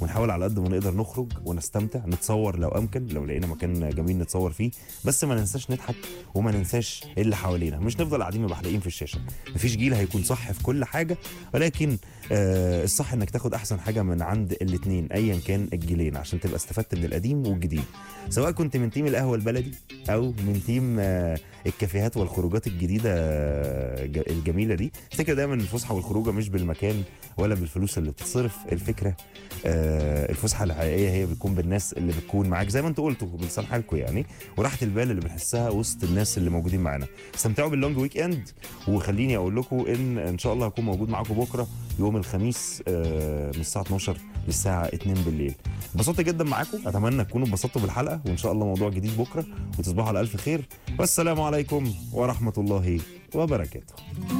ونحاول على قد ما نقدر نخرج ونستمتع نتصور لو امكن لو لقينا مكان جميل نتصور فيه بس ما ننساش نضحك وما ننساش اللي حوالينا مش نفضل قاعدين مبحلقين في الشاشه مفيش جيل هيكون صح في كل حاجه ولكن آه الصح انك تاخد احسن حاجه من عند الاثنين ايا كان الجيلين عشان تبقى استفدت من القديم والجديد سواء كنت من تيم القهوه البلدي او من تيم آه الكافيهات والخروجات الجديده آه، ج- الجميله دي افتكر دايما إن الفسحه والخروجه مش بالمكان ولا بالفلوس اللي بتتصرف الفكره آه الفسحه الحقيقيه هي بتكون بالناس اللي بتكون معاك زي ما انتوا قلتوا بلسان حالكم يعني وراحه البال اللي بنحسها وسط الناس اللي موجودين معانا استمتعوا باللونج ويك اند وخليني اقول لكم ان ان شاء الله هكون موجود معاكم بكره يوم الخميس آه من الساعه 12 للساعه 2 بالليل انبسطت جدا معاكم اتمنى تكونوا اتبسطتوا بالحلقه وان شاء الله موضوع جديد بكره وتصبحوا على الف خير والسلام عليكم ورحمه الله وبركاته